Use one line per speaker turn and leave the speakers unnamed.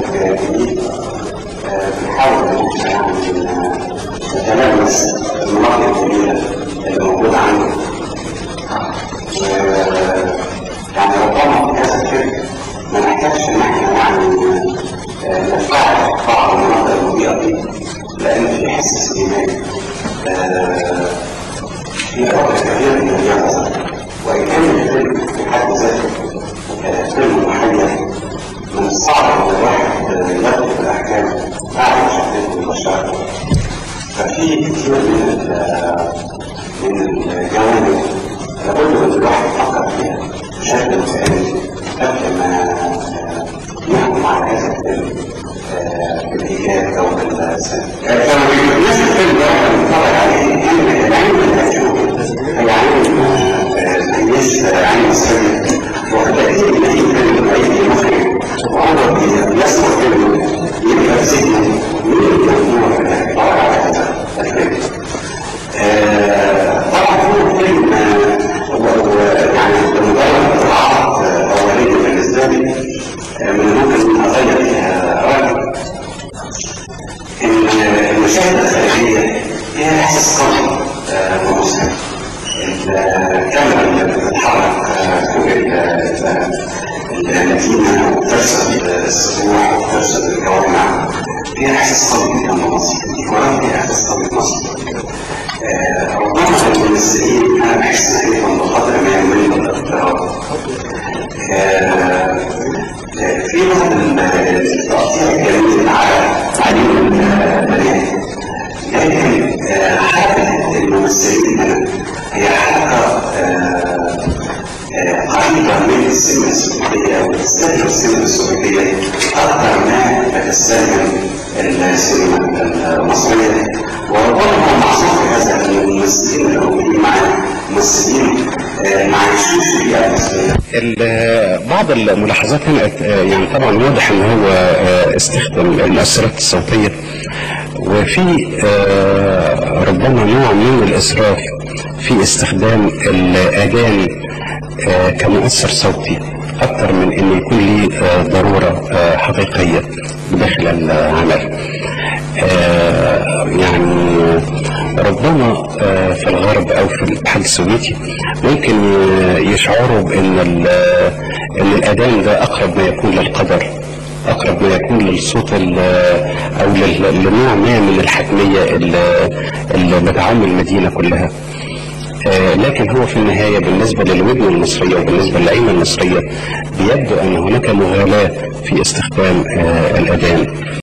جديد بنحاول ان احنا يعني نتلمس المناطق الجميله اللي موجوده عنده يعني ربما في هذا الفكر ما نحتاجش ان احنا يعني نتفاعل بعض المناطق المضيئه دي لان في حس ايماني في اوقات كثيره من اليقظه وان كان الفيلم في حد ذاته فيلم محير من الصعب ان الواحد يدخل في الاحكام بعد ما شافته البشر ففي كثير من من الجوانب لابد ان الواحد يفكر فيها بشكل متأني قبل ما يحكم على هذا الفيلم بالايجاب او بالسلب. كانوا الناس الفيلم ده بنتفرج عليه ان العين اللي هتشوفه هي عين ما هيش عين مصريه وكثير من اي فيلم اي مخرج وهو بيسمع فيلم يبقى في ذهنه مين المجموعه اللي هتتفرج على هذا الفيلم. طبعا هو فيلم يعني بمجرد اطلاعات اوليه بالنسبه لي من الممكن ان اغير فيها رايي ان المشاهد الخارجيه فيها احساس قوي ومسلم الكاميرا اللي بتتحرك فوق المدينه وترصد السطوح وترصد الجوامع فيها احساس قوي جدا بمصر الديكورات فيها احساس قوي بمصر ربما الممثلين انا بحس عليهم بقدر ما يمل الاضطراب في بعض التقطيع الجميل على تعليم البنات لكن حركه الممثلين هنا هي حركه قريبه من السينما السعوديه وتستهدف السينما السعوديه اكثر ما تستهدف السينما المصريه وربما هو محصور في هذا ان الممثلين اللي موجودين معانا ممثلين ما عايشوش بيئه مصريه.
بعض الملاحظات هنا يعني طبعا واضح ان هو استخدم المؤثرات الصوتيه وفي ربما نوع من الاسراف في استخدام الاذان كمؤثر صوتي اكثر من ان يكون لي ضروره حقيقيه داخل العمل. يعني ربما في الغرب او في الاتحاد السوفيتي ممكن يشعروا بان ان الاذان ده اقرب ما يكون للقدر اقرب ما يكون للصوت او لنوع ما من الحتميه اللي بتعم المدينه كلها لكن هو في النهايه بالنسبه للودن المصريه وبالنسبه للعين المصريه بيبدو ان هناك مغالاه في استخدام الاذان